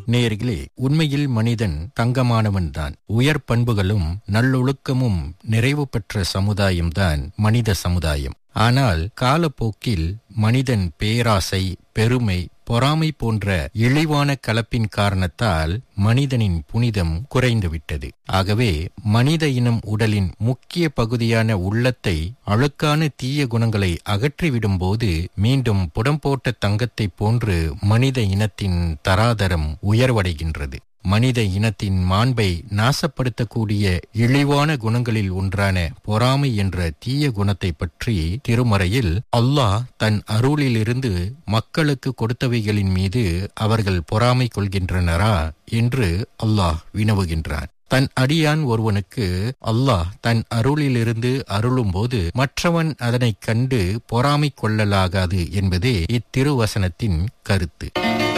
நேர்களே உண்மையில் மனிதன் தங்கமானவன்தான் உயர் பண்புகளும் நல்லொழுக்கமும் நிறைவு பெற்ற சமுதாயம்தான் மனித சமுதாயம் ஆனால் காலப்போக்கில் மனிதன் பேராசை பெருமை பொறாமை போன்ற இழிவான கலப்பின் காரணத்தால் மனிதனின் புனிதம் குறைந்துவிட்டது ஆகவே மனித இனம் உடலின் முக்கிய பகுதியான உள்ளத்தை அழுக்கான தீய குணங்களை அகற்றிவிடும்போது மீண்டும் புடம்போட்ட தங்கத்தைப் போன்று மனித இனத்தின் தராதரம் உயர்வடைகின்றது மனித இனத்தின் மாண்பை நாசப்படுத்தக்கூடிய இழிவான குணங்களில் ஒன்றான பொறாமை என்ற தீய குணத்தை பற்றி திருமறையில் அல்லாஹ் தன் அருளிலிருந்து மக்களுக்கு கொடுத்தவைகளின் மீது அவர்கள் பொறாமை கொள்கின்றனரா என்று அல்லாஹ் வினவுகின்றான் தன் அடியான் ஒருவனுக்கு அல்லாஹ் தன் அருளிலிருந்து அருளும்போது மற்றவன் அதனைக் கண்டு பொறாமை கொள்ளலாகாது என்பதே இத்திருவசனத்தின் கருத்து